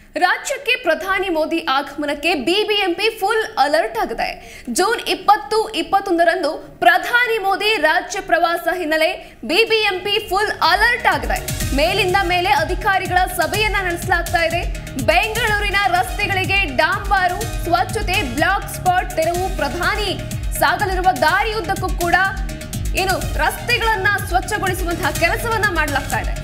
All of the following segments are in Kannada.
ರಾಜ್ಯಕ್ಕೆ ಪ್ರಧಾನಿ ಮೋದಿ ಆಗಮನಕ್ಕೆ ಬಿಬಿಎಂಪಿ ಫುಲ್ ಅಲರ್ಟ್ ಆಗಿದೆ ಜೂನ್ ಇಪ್ಪತ್ತು ಇಪ್ಪತ್ತೊಂದರಂದು ಪ್ರಧಾನಿ ಮೋದಿ ರಾಜ್ಯ ಪ್ರವಾಸ ಹಿನ್ನೆಲೆ ಬಿಬಿಎಂಪಿ ಫುಲ್ ಅಲರ್ಟ್ ಆಗಿದೆ ಮೇಲಿಂದ ಮೇಲೆ ಅಧಿಕಾರಿಗಳ ಸಭೆಯನ್ನ ನಡೆಸಲಾಗ್ತಾ ಇದೆ ಬೆಂಗಳೂರಿನ ರಸ್ತೆಗಳಿಗೆ ಡಾಂಬಾರು ಸ್ವಚ್ಛತೆ ಬ್ಲಾಕ್ ಸ್ಪಾಟ್ ತೆರವು ಪ್ರಧಾನಿ ಸಾಗಲಿರುವ ದಾರಿಯುದ್ದಕ್ಕೂ ಕೂಡ ಏನು ರಸ್ತೆಗಳನ್ನ ಸ್ವಚ್ಛಗೊಳಿಸುವಂತಹ ಕೆಲಸವನ್ನ ಮಾಡಲಾಗ್ತಾ ಇದೆ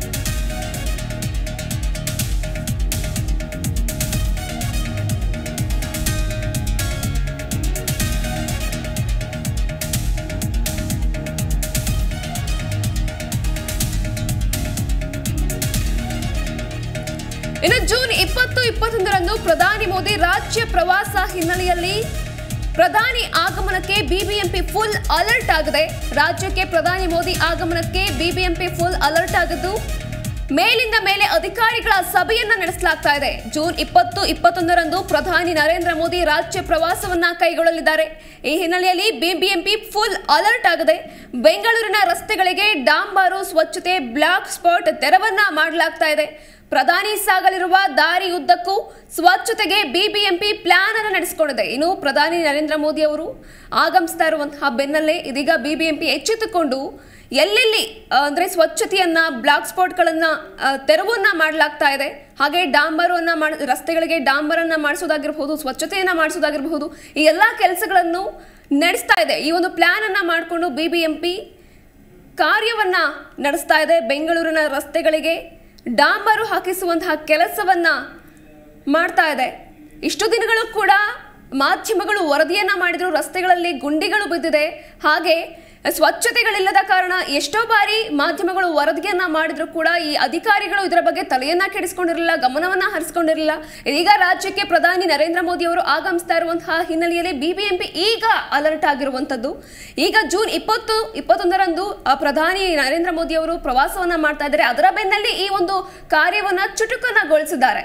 ಇನ್ನು ಜೂನ್ ಇಪ್ಪತ್ತು ಇಪ್ಪತ್ತೊಂದರಂದು ಪ್ರಧಾನಿ ಮೋದಿ ರಾಜ್ಯ ಪ್ರವಾಸ ಹಿನ್ನೆಲೆಯಲ್ಲಿ ಪ್ರಧಾನಿ ಆಗಮನಕ್ಕೆ ಬಿಬಿಎಂಪಿ ಫುಲ್ ಅಲರ್ಟ್ ಆಗಿದೆ ರಾಜ್ಯಕ್ಕೆ ಪ್ರಧಾನಿ ಮೋದಿ ಆಗಮನಕ್ಕೆ ಬಿಬಿಎಂಪಿ ಫುಲ್ ಅಲರ್ಟ್ ಆಗಿದ್ದು ಮೇಲಿಂದ ಮೇಲೆ ಅಧಿಕಾರಿಗಳ ಸಭೆಯನ್ನ ನಡೆಸಲಾಗ್ತಾ ಇದೆ ಜೂನ್ ಇಪ್ಪತ್ತು ಇಪ್ಪತ್ತೊಂದರಂದು ಪ್ರಧಾನಿ ನರೇಂದ್ರ ಮೋದಿ ರಾಜ್ಯ ಪ್ರವಾಸವನ್ನ ಕೈಗೊಳ್ಳಲಿದ್ದಾರೆ ಈ ಹಿನ್ನೆಲೆಯಲ್ಲಿ ಬಿಬಿಎಂಪಿ ಫುಲ್ ಅಲರ್ಟ್ ಆಗಿದೆ ಬೆಂಗಳೂರಿನ ರಸ್ತೆಗಳಿಗೆ ಡಾಂಬಾರು ಸ್ವಚ್ಛತೆ ಬ್ಲಾಕ್ ಸ್ಪಾಟ್ ತೆರವನ್ನ ಮಾಡಲಾಗ್ತಾ ಇದೆ ಪ್ರಧಾನಿ ಸಾಗಲಿರುವ ದಾರಿ ಉದ್ದಕ್ಕೂ ಸ್ವಚ್ಛತೆಗೆ ಬಿಬಿಎಂಪಿ ಪ್ಲಾನ್ ಅನ್ನು ನಡೆಸಿಕೊಂಡಿದೆ ಇನ್ನು ಪ್ರಧಾನಿ ನರೇಂದ್ರ ಮೋದಿ ಅವರು ಆಗಮಿಸ್ತಾ ಇರುವಂತಹ ಬೆನ್ನಲ್ಲೇ ಇದೀಗ ಬಿಬಿಎಂಪಿ ಎಚ್ಚೆತ್ತುಕೊಂಡು ಎಲ್ಲೆಲ್ಲಿ ಆ, ಅಂದ್ರೆ ಸ್ವಚ್ಛತೆಯನ್ನ ಬ್ಲಾಕ್ ಸ್ಪಾಟ್ಗಳನ್ನ ಆ, ತೆರವನ್ನ ಮಾಡಲಾಗ್ತಾ ಇದೆ ಹಾಗೆ ಡಾಂಬರನ್ನ ಮಾಡ ರಸ್ತೆಗಳಿಗೆ ಡಾಂಬರನ್ನ ಮಾಡಿಸೋದಾಗಿರಬಹುದು ಸ್ವಚ್ಛತೆಯನ್ನ ಮಾಡಿಸೋದಾಗಿರಬಹುದು ಈ ಎಲ್ಲಾ ಕೆಲಸಗಳನ್ನು ನಡೆಸ್ತಾ ಇದೆ ಈ ಒಂದು ಪ್ಲಾನ್ ಅನ್ನ ಮಾಡಿಕೊಂಡು ಬಿಬಿಎಂಪಿ ಕಾರ್ಯವನ್ನ ನಡೆಸ್ತಾ ಇದೆ ಬೆಂಗಳೂರಿನ ರಸ್ತೆಗಳಿಗೆ ಡಾಂಬರು ಹಾಕಿಸುವಂತಹ ಕೆಲಸವನ್ನ ಮಾಡ್ತಾ ಇದೆ ಇಷ್ಟು ದಿನಗಳು ಕೂಡ ಮಾಧ್ಯಮಗಳು ವರದಿಯನ್ನ ಮಾಡಿದ್ರು ರಸ್ತೆಗಳಲ್ಲಿ ಗುಂಡಿಗಳು ಬಿದ್ದಿದೆ ಹಾಗೆ ಸ್ವಚ್ಛತೆಗಳಿಲ್ಲದ ಕಾರಣ ಎಷ್ಟೋ ಬಾರಿ ಮಾಧ್ಯಮಗಳು ವರದಿಯನ್ನ ಮಾಡಿದ್ರು ಕೂಡ ಈ ಅಧಿಕಾರಿಗಳು ಇದರ ಬಗ್ಗೆ ತಲೆಯನ್ನ ಕೆಡಿಸ್ಕೊಂಡಿರಲಿಲ್ಲ ಗಮನವನ್ನ ಹರಿಸ್ಕೊಂಡಿರಲಿಲ್ಲ ಈಗ ರಾಜ್ಯಕ್ಕೆ ಪ್ರಧಾನಿ ನರೇಂದ್ರ ಮೋದಿ ಅವರು ಆಗಮಿಸ್ತಾ ಇರುವಂತಹ ಹಿನ್ನೆಲೆಯಲ್ಲಿ ಬಿಬಿಎಂಪಿ ಈಗ ಅಲರ್ಟ್ ಆಗಿರುವಂತದ್ದು ಈಗ ಜೂನ್ ಇಪ್ಪತ್ತು ಇಪ್ಪತ್ತೊಂದರಂದು ಆ, ಪ್ರಧಾನಿ ನರೇಂದ್ರ ಮೋದಿ ಅವರು ಪ್ರವಾಸವನ್ನ ಮಾಡ್ತಾ ಇದ್ದಾರೆ ಅದರ ಬೆನ್ನಲ್ಲಿ ಈ ಒಂದು ಕಾರ್ಯವನ್ನ ಚುಟುಕನ್ನಗೊಳಿಸಿದ್ದಾರೆ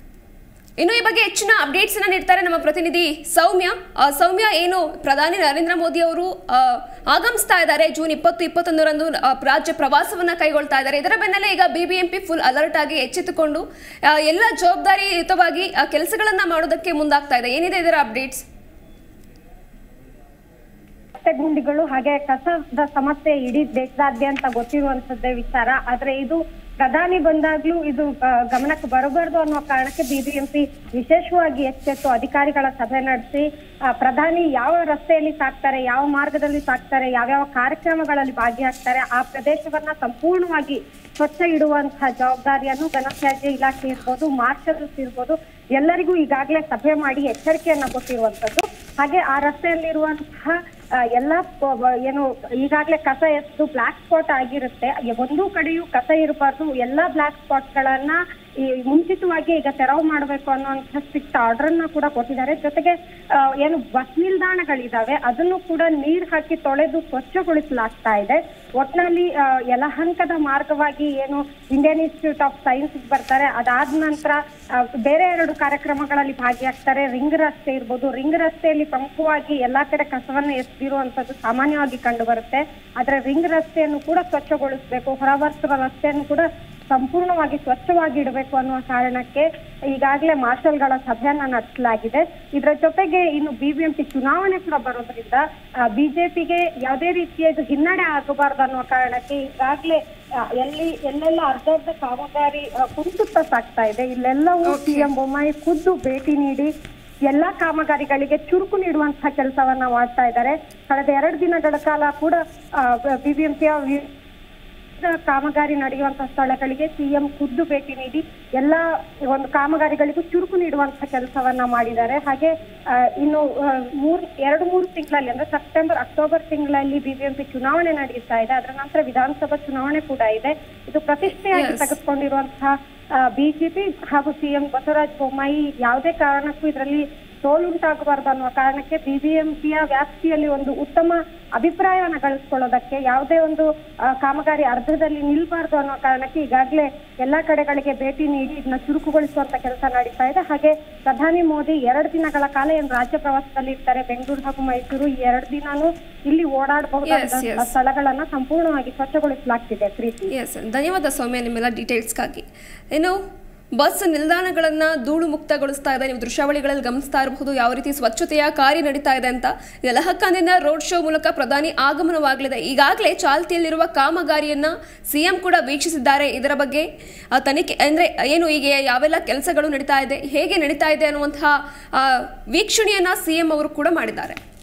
ಇನ್ನು ಈ ಬಗ್ಗೆ ಹೆಚ್ಚಿನ ಅಪ್ಡೇಟ್ಸ್ ಅನ್ನ ನೀಡ್ತಾರೆ ನಮ್ಮ ಪ್ರತಿನಿಧಿ ಸೌಮ್ಯ ಆ, ಸೌಮ್ಯ ಏನು ಪ್ರಧಾನಿ ನರೇಂದ್ರ ಮೋದಿ ಅವರು ಆ, ಆಗಮಿಸ್ತಾ ಇದ್ದಾರೆ ಜೂನ್ ಇಪ್ಪತ್ತು ಇಪ್ಪತ್ತೊಂದರಂದು ಆ, ರಾಜ್ಯ ಪ್ರವಾಸವನ್ನ ಕೈಗೊಳ್ತಾ ಇದ್ದಾರೆ ಇದರ ಬೆನ್ನಲ್ಲೇ ಈಗ ಬಿಬಿಎಂಪಿ ಫುಲ್ ಅಲರ್ಟ್ ಆಗಿ ಎಚ್ಚೆತ್ತುಕೊಂಡು ಆ, ಎಲ್ಲ ಜವಾಬ್ದಾರಿಯುತವಾಗಿ ಆ, ಕೆಲಸಗಳನ್ನ ಮಾಡೋದಕ್ಕೆ ಮುಂದಾಗ್ತಾ ಇದೆ ಏನಿದೆ ಇದರ ಅಪ್ಡೇಟ್ಸ್ ರಸ್ತೆ ಗುಂಡಿಗಳು ಹಾಗೆ ಕಸದ ಸಮಸ್ಯೆ ಇಡೀ ದೇಶದಾದ್ಯಂತ ಗೊತ್ತಿರುವಂತದ್ದೇ ವಿಚಾರ ಆದ್ರೆ ಇದು ಪ್ರಧಾನಿ ಬಂದಾಗ್ಲೂ ಇದು ಆ, ಗಮನಕ್ಕೆ ಬರಬಾರ್ದು ಅನ್ನೋ ಕಾರಣಕ್ಕೆ ಬಿಬಿಎಂಪಿ ವಿಶೇಷವಾಗಿ ಎಚ್ಚೆತ್ತು ಅಧಿಕಾರಿಗಳ ಸಭೆ ನಡೆಸಿ ಆ, ಪ್ರಧಾನಿ ಯಾವ ರಸ್ತೆಯಲ್ಲಿ ಸಾಕ್ತಾರೆ ಯಾವ ಮಾರ್ಗದಲ್ಲಿ ಸಾಕ್ತಾರೆ ಯಾವ್ಯಾವ ಕಾರ್ಯಕ್ರಮಗಳಲ್ಲಿ ಭಾಗಿಯಾಗ್ತಾರೆ ಆ ಪ್ರದೇಶವನ್ನ ಸಂಪೂರ್ಣವಾಗಿ ಸ್ವಚ್ಛ ಇಡುವಂತಹ ಜವಾಬ್ದಾರಿಯನ್ನು ಘನತ್ಯಾಜ್ಯ ಇಲಾಖೆ ಇರ್ಬೋದು ಮಾರ್ಷಲ್ಸ್ ಇರ್ಬೋದು ಎಲ್ಲರಿಗೂ ಈಗಾಗಲೇ ಸಭೆ ಮಾಡಿ ಎಚ್ಚರಿಕೆಯನ್ನ ಕೊಟ್ಟಿರುವಂತದ್ದು ಹಾಗೆ ಆ ರಸ್ತೆಯಲ್ಲಿರುವಂತಹ ಆ, ಎಲ್ಲ ಪ- ವ- ಏನು ಈಗಾಗಲೇ ಕಸ ಎತ್ತು ಬ್ಲಾಕ್ ಸ್ಪಾಟ್ ಆಗಿರುತ್ತೆ ಒಂದು ಕಡೆಯೂ ಕಸ ಇರಬಾರ್ದು ಎಲ್ಲಾ ಬ್ಲಾಕ್ ಸ್ಪಾಟ್ ಗಳನ್ನ ಈ ಮುಂಚಿತವಾಗಿ ಈಗ ತೆರವು ಮಾಡಬೇಕು ಅನ್ನುವಂಥ ಸ್ಟ್ರಿಕ್ಟ್ ಆರ್ಡರ್ ಅನ್ನ ಕೂಡ ಕೊಟ್ಟಿದ್ದಾರೆ ಜೊತೆಗೆ ಆ, ಏನು ಬಸ್ ನಿಲ್ದಾಣಗಳಿದಾವೆ ಅದನ್ನು ಕೂಡ ನೀರ್ ಹಾಕಿ ತೊಳೆದು ಸ್ವಚ್ಛಗೊಳಿಸಲಾಗ್ತಾ ಇದೆ ಒಟ್ನಲ್ಲಿ ಆ, ಯಲಹಂಕದ ಮಾರ್ಗವಾಗಿ ಏನು ಇಂಡಿಯನ್ ಇನ್ಸ್ಟಿಟ್ಯೂಟ್ ಆಫ್ ಸೈನ್ಸ್ ಬರ್ತಾರೆ ಅದಾದ ನಂತರ ಆ, ಬೇರೆ ಎರಡು ಕಾರ್ಯಕ್ರಮಗಳಲ್ಲಿ ಭಾಗಿಯಾಗ್ತಾರೆ ರಿಂಗ್ ರಸ್ತೆ ಇರ್ಬೋದು ರಿಂಗ್ ರಸ್ತೆಯಲ್ಲಿ ಪ್ರಮುಖವಾಗಿ ಎಲ್ಲಾ ಕಡೆ ಕಸವನ್ನ ಎಸೆದಿರುವಂತದ್ದು ಸಾಮಾನ್ಯವಾಗಿ ಕಂಡು ಬರುತ್ತೆ ಆದ್ರೆ ರಿಂಗ್ ರಸ್ತೆಯನ್ನು ಕೂಡ ಸ್ವಚ್ಛಗೊಳಿಸಬೇಕು ಹೊರವರ್ತುವ ರಸ್ತೆಯನ್ನು ಕೂಡ ಸಂಪೂರ್ಣವಾಗಿ ಸ್ವಚ್ಛವಾಗಿ ಇಡಬೇಕು ಅನ್ನುವ ಕಾರಣಕ್ಕೆ ಈಗಾಗಲೇ ಮಾರ್ಷಲ್ಗಳ ಸಭೆಯನ್ನ ನಡೆಸಲಾಗಿದೆ ಇದರ ಜೊತೆಗೆ ಇನ್ನು ಬಿಬಿಎಂಪಿ ಚುನಾವಣೆ ಕೂಡ ಬರೋದ್ರಿಂದ ಬಿಜೆಪಿಗೆ ಯಾವುದೇ ರೀತಿಯ ಇದು ಹಿನ್ನಡೆ ಆಗಬಾರ್ದು ಅನ್ನುವ ಕಾರಣಕ್ಕೆ ಈಗಾಗಲೇ ಆ, ಎಲ್ಲಿ ಎಲ್ಲೆಲ್ಲ ಅರ್ಧರ್ಧ ಕಾಮಗಾರಿ ಆ, ಕುಂಟುತ್ತಾ ಸಾಗ್ತಾ ಇದೆ ಇಲ್ಲೆಲ್ಲವೂ ಸಿಎಂ ಬೊಮ್ಮಾಯಿ ಖುದ್ದು ಭೇಟಿ ನೀಡಿ ಎಲ್ಲಾ ಕಾಮಗಾರಿಗಳಿಗೆ ಚುರುಕು ನೀಡುವಂತಹ ಕೆಲಸವನ್ನ ಮಾಡ್ತಾ ಇದ್ದಾರೆ ಕಳೆದ ಎರಡು ದಿನಗಳ ಕಾಲ ಕೂಡ ಬಿಬಿಎಂಪಿಯ ಕಾಮಗಾರಿ ನಡೆಯುವಂತಹ ಸ್ಥಳಗಳಿಗೆ ಸಿಎಂ ಖುದ್ದು ಭೇಟಿ ನೀಡಿ ಎಲ್ಲ ಒಂದು ಕಾಮಗಾರಿಗಳಿಗೂ ಚುರುಕು ನೀಡುವಂತಹ ಕೆಲಸವನ್ನ ಮಾಡಿದ್ದಾರೆ ಹಾಗೆ ಆ, ಇನ್ನು ಆ, ಮೂರ್ ಎರಡು ಮೂರು ತಿಂಗಳಲ್ಲಿ ಅಂದ್ರೆ ಸೆಪ್ಟೆಂಬರ್ ಅಕ್ಟೋಬರ್ ತಿಂಗಳಲ್ಲಿ ಬಿಬಿಎಂಪಿ ಚುನಾವಣೆ ನಡೆಯುತ್ತಾ ಇದೆ ಅದರ ನಂತರ ವಿಧಾನಸಭಾ ಚುನಾವಣೆ ಕೂಡ ಇದೆ ಇದು ಪ್ರತಿಷ್ಠೆಯಾಗಿ Yes. ತೆಗೆದುಕೊಂಡಿರುವಂತಹ ಬಿಜೆಪಿ ಹಾಗೂ ಸಿಎಂ ಬಸವರಾಜ ಬೊಮ್ಮಾಯಿ ಯಾವುದೇ ಕಾರಣಕ್ಕೂ ಇದರಲ್ಲಿ ಸೋಲುಂಟಾಗಬಾರ್ದು ಅನ್ನುವ ಕಾರಣಕ್ಕೆ ಬಿಬಿಎಂಪಿಯ ವ್ಯಾಪ್ತಿಯಲ್ಲಿ ಒಂದು ಉತ್ತಮ ಅಭಿಪ್ರಾಯವನ್ನ ಗಳಿಸ್ಕೊಳ್ಳೋದಕ್ಕೆ ಯಾವುದೇ ಒಂದು ಆ, ಕಾಮಗಾರಿ ಅರ್ಧದಲ್ಲಿ ನಿಲ್ಬಾರ್ದು ಅನ್ನೋ ಕಾರಣಕ್ಕೆ ಈಗಾಗಲೇ ಎಲ್ಲಾ ಕಡೆಗಳಿಗೆ ಭೇಟಿ ನೀಡಿ ಇದನ್ನ ಚುರುಕುಗೊಳಿಸುವಂತ ಕೆಲಸ ನಡೀತಾ ಇದೆ ಹಾಗೆ ಪ್ರಧಾನಿ ಮೋದಿ ಎರಡು ದಿನಗಳ ಕಾಲ ಏನು ರಾಜ್ಯ ಪ್ರವಾಸದಲ್ಲಿ ಇರ್ತಾರೆ ಬೆಂಗಳೂರು ಹಾಗೂ ಮೈಸೂರು ಈ ಎರಡು ದಿನಾನು ಇಲ್ಲಿ ಓಡಾಡಬಹುದಾದ Yes, yes. ಸ್ಥಳಗಳನ್ನ ಸಂಪೂರ್ಣವಾಗಿ ಸ್ವಚ್ಛಗೊಳಿಸಲಾಗ್ತಿದೆ ಪ್ರೀತಿ ಎಸ್ ಧನ್ಯವಾದ ಸೌಮ್ಯ ನಿಮ್ಮೆಲ್ಲ ಡೀಟೇಲ್ಸ್ಗಾಗಿ ಇನ್ನು ಬಸ್ ನಿಲ್ದಾಣಗಳನ್ನ ಧೂಳು ಮುಕ್ತಗೊಳಿಸ್ತಾ ಇದೆ ನೀವು ದೃಶ್ಯಾವಳಿಗಳಲ್ಲಿ ಗಮನಿಸ್ತಾ ಇರಬಹುದು ಯಾವ ರೀತಿ ಸ್ವಚ್ಛತೆಯ ಕಾರ್ಯ ನಡೀತಾ ಇದೆ ಅಂತ ಯಲಹಂಕದಿಂದ ರೋಡ್ ಶೋ ಮೂಲಕ ಪ್ರಧಾನಿ ಆಗಮನವಾಗಲಿದೆ ಈಗಾಗಲೇ ಚಾಲ್ತಿಯಲ್ಲಿರುವ ಕಾಮಗಾರಿಯನ್ನ ಸಿಎಂ ಕೂಡ ವೀಕ್ಷಿಸಿದ್ದಾರೆ ಇದರ ಬಗ್ಗೆ ಆ, ತನಿಖೆ ಅಂದ್ರೆ ಏನು ಈಗ ಯಾವೆಲ್ಲ ಕೆಲಸಗಳು ನಡೀತಾ ಇದೆ ಹೇಗೆ ನಡೀತಾ ಇದೆ ಅನ್ನುವಂತಹ ಆ, ವೀಕ್ಷಣೆಯನ್ನ ಸಿಎಂ ಅವರು ಕೂಡ ಮಾಡಿದ್ದಾರೆ